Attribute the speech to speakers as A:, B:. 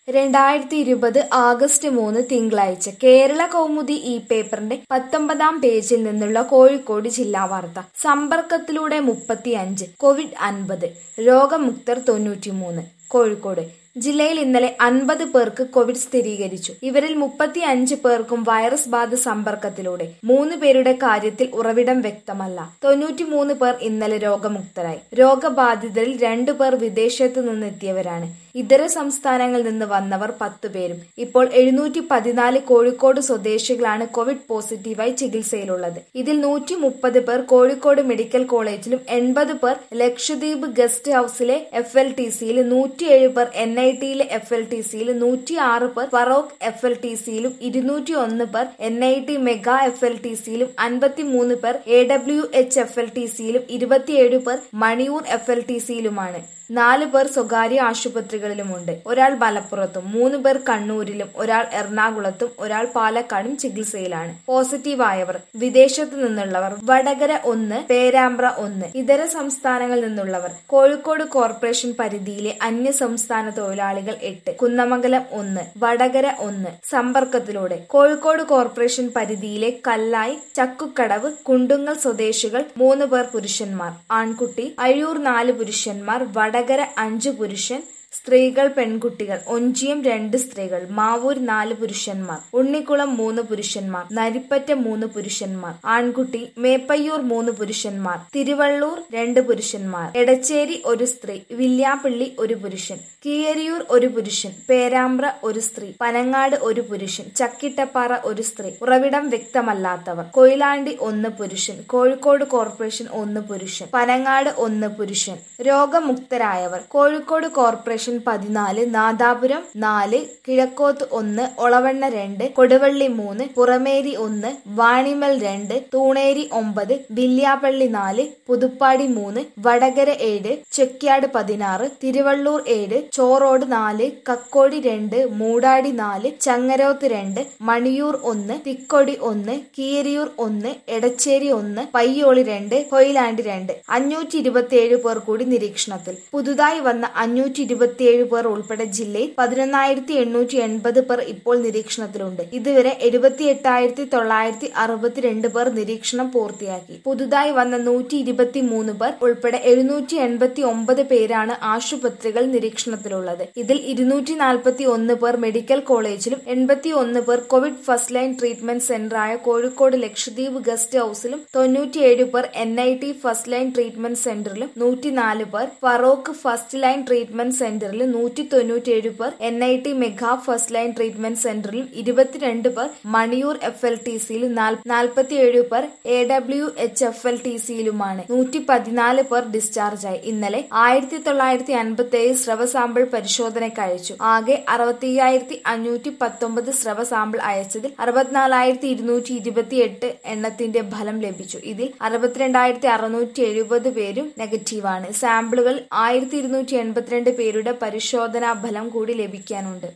A: രണ്ടായിരത്തി ഇരുപത് ആഗസ്റ്റ് മൂന്ന് തിങ്കളാഴ്ച കേരള കൗമുദി ഈ പേപ്പറിന്റെ പത്തൊമ്പതാം പേജിൽ നിന്നുള്ള കോഴിക്കോട് ജില്ലാ വാർത്ത സമ്പർക്കത്തിലൂടെ മുപ്പത്തിയഞ്ച് കോവിഡ് അൻപത് രോഗമുക്തർ തൊണ്ണൂറ്റിമൂന്ന് കോഴിക്കോട് ജില്ലയിൽ ഇന്നലെ അൻപത് പേർക്ക് കോവിഡ് സ്ഥിരീകരിച്ചു ഇവരിൽ മുപ്പത്തി അഞ്ച് പേർക്കും വൈറസ് ബാധ സമ്പർക്കത്തിലൂടെ മൂന്ന് പേരുടെ കാര്യത്തിൽ ഉറവിടം വ്യക്തമല്ല തൊണ്ണൂറ്റിമൂന്ന് പേർ ഇന്നലെ രോഗമുക്തരായി രോഗബാധിതരിൽ രണ്ടു പേർ വിദേശത്തു നിന്നെത്തിയവരാണ് ഇതര സംസ്ഥാനങ്ങളിൽ നിന്ന് വന്നവർ പത്ത് പേരും ഇപ്പോൾ എഴുന്നൂറ്റി പതിനാല് കോഴിക്കോട് സ്വദേശികളാണ് കോവിഡ് പോസിറ്റീവായി ചികിത്സയിലുള്ളത് ഇതിൽ നൂറ്റി മുപ്പത് പേർ കോഴിക്കോട് മെഡിക്കൽ കോളേജിലും എൺപത് പേർ ലക്ഷദ്വീപ് ഗസ്റ്റ് ഹൌസിലെ എഫ് എൽ ടി സിയിൽ നൂറ്റിയേഴ് പേർ എൻ ഐ ടിയിലെ എഫ് എൽ ടി സിയിൽ നൂറ്റി ആറ് പേർ ഫറോക്ക് എഫ് എൽ ടി സിയിലും ഇരുന്നൂറ്റി ഒന്ന് പേർ N I T mega F L T സിയിലും അൻപത്തിമൂന്ന് പേർ A W H F L T സിയിലും ഇരുപത്തിയേഴ് പേർ മണിയൂർ എഫ് എൽ ടി സിയിലുമാണ് നാല് പേർ സ്വകാര്യ ആശുപത്രികളിലുമുണ്ട് ഒരാൾ മലപ്പുറത്തും മൂന്ന് പേർ കണ്ണൂരിലും ഒരാൾ എറണാകുളത്തും ഒരാൾ പാലക്കാടും ചികിത്സയിലാണ് പോസിറ്റീവായവർ വിദേശത്തു നിന്നുള്ളവർ വടകര ഒന്ന് പേരാമ്പ്ര ഒന്ന് ഇതര സംസ്ഥാനങ്ങളിൽ നിന്നുള്ളവർ കോഴിക്കോട് കോർപ്പറേഷൻ പരിധിയിലെ അന്യ സംസ്ഥാന തൊഴിലാളികൾ എട്ട് കുന്നമംഗലം ഒന്ന് വടകര ഒന്ന് സമ്പർക്കത്തിലൂടെ കോഴിക്കോട് കോർപ്പറേഷൻ പരിധിയിലെ കല്ലായി ചക്കുക്കടവ് കുണ്ടുങ്ങൽ സ്വദേശികൾ മൂന്ന് പേർ പുരുഷന്മാർ ആൺകുട്ടി അഴിയൂർ നാല് പുരുഷന്മാർ വടകര അഞ്ച് പുരുഷൻ സ്ത്രീകൾ പെൺകുട്ടികൾ ഒഞ്ചിയം രണ്ട് സ്ത്രീകൾ മാവൂർ നാല് പുരുഷന്മാർ ഉണ്ണിക്കുളം മൂന്ന് പുരുഷന്മാർ നരിപ്പറ്റ മൂന്ന് പുരുഷന്മാർ ആൺകുട്ടി മേപ്പയ്യൂർ മൂന്ന് പുരുഷന്മാർ തിരുവള്ളൂർ രണ്ട് പുരുഷന്മാർ എടച്ചേരി ഒരു സ്ത്രീ വില്യാപ്പള്ളി ഒരു പുരുഷൻ കീയരിയൂർ ഒരു പുരുഷൻ പേരാമ്പ്ര ഒരു സ്ത്രീ പനങ്ങാട് ഒരു പുരുഷൻ ചക്കിട്ടപ്പാറ ഒരു സ്ത്രീ ഉറവിടം വ്യക്തമല്ലാത്തവർ കൊയിലാണ്ടി ഒന്ന് പുരുഷൻ കോഴിക്കോട് കോർപ്പറേഷൻ ഒന്ന് പുരുഷൻ പനങ്ങാട് ഒന്ന് പുരുഷൻ രോഗമുക്തരായവർ കോഴിക്കോട് കോർപ്പറേഷൻ പതിനാല് നാദാപുരം നാല് കിഴക്കോത്ത് ഒന്ന് ഒളവണ്ണ രണ്ട് കൊടുവള്ളി മൂന്ന് പുറമേരി ഒന്ന് വാണിമൽ രണ്ട് തൂണേരി ഒമ്പത് വില്യാപ്പള്ളി നാല് പുതുപ്പാടി മൂന്ന് വടകര ഏഴ് ചെക്യാട് പതിനാറ് തിരുവള്ളൂർ ഏഴ് ചോറോട് നാല് കക്കോടി രണ്ട് മൂടാടി നാല് ചങ്ങരോത്ത് രണ്ട് മണിയൂർ ഒന്ന് തിക്കൊടി ഒന്ന് കീരിയൂർ ഒന്ന് എടച്ചേരി ഒന്ന് പയ്യോളി രണ്ട് കൊയിലാണ്ടി രണ്ട് അഞ്ഞൂറ്റി ഇരുപത്തിയേഴ് പേർ കൂടി നിരീക്ഷണത്തിൽ പുതുതായി വന്ന അഞ്ഞൂറ്റി ഇരുപത്തിയേഴ് പേർ ഉൾപ്പെടെ ജില്ലയിൽ പതിനൊന്നായിരത്തി എണ്ണൂറ്റി എൺപത് പേർ ഇപ്പോൾ നിരീക്ഷണത്തിലുണ്ട് ഇതുവരെ എഴുപത്തി എട്ടായിരത്തി തൊള്ളായിരത്തി അറുപത്തിരണ്ട് പേർ നിരീക്ഷണം പൂർത്തിയാക്കി പുതുതായി വന്ന നൂറ്റി ഇരുപത്തി മൂന്ന് പേർ ഉൾപ്പെടെ എഴുന്നൂറ്റി എൺപത്തി ഒമ്പത് പേരാണ് ആശുപത്രികൾ നിരീക്ഷണത്തിലുള്ളത് ഇതിൽ ഇരുന്നൂറ്റി നാൽപ്പത്തി ഒന്ന് പേർ മെഡിക്കൽ കോളേജിലും എൺപത്തി ഒന്ന് പേർ കോവിഡ് ഫസ്റ്റ് ലൈൻ ട്രീറ്റ്മെന്റ് സെന്ററായ കോഴിക്കോട് ലക്ഷദ്വീപ് ഗസ്റ്റ് ഹൌസിലും തൊണ്ണൂറ്റിയേഴ് പേർ N I T first line treatment സെന്ററിലും നൂറ്റിനാല് പേർ ഫറോക്ക് ഫസ്റ്റ് ലൈൻ ട്രീറ്റ്മെന്റ് സെന്ററിലും നൂറ്റി തൊണ്ണൂറ്റിയേഴ് പേർ N I T mega first line treatment സെന്ററിലും ഇരുപത്തിരണ്ട് പേർ മണിയൂർ എഫ് എൽ ടി സിയിലും നാൽപ്പത്തിയേഴ് പേർ A W H F L T സിയിലുമാണ് നൂറ്റി പതിനാല് പേർ ഡിസ്ചാർജായി ഇന്നലെ ആയിരത്തി തൊള്ളായിരത്തി അൻപത്തി ഏഴ് സ്രവ സാമ്പിൾ പരിശോധനയ്ക്ക് അയച്ചു ആകെ അറുപത്തിയ്യായിരത്തി അഞ്ഞൂറ്റി പത്തൊമ്പത് സ്രവ സാമ്പിൾ അയച്ചതിൽ അറുപത്തിനാലായിരത്തി ഇരുന്നൂറ്റി ഇരുപത്തി എട്ട് എണ്ണത്തിന്റെ ഫലം ലഭിച്ചു ഇതിൽ അറുപത്തിരണ്ടായിരത്തി അറുന്നൂറ്റി എഴുപത് പേരും നെഗറ്റീവാണ് സാമ്പിളുകൾ ആയിരത്തി ഇരുന്നൂറ്റി എൺപത്തിരണ്ട് പേരുടെ പരിശോധനാ ഫലം കൂടി ലഭിക്കാനുണ്ട്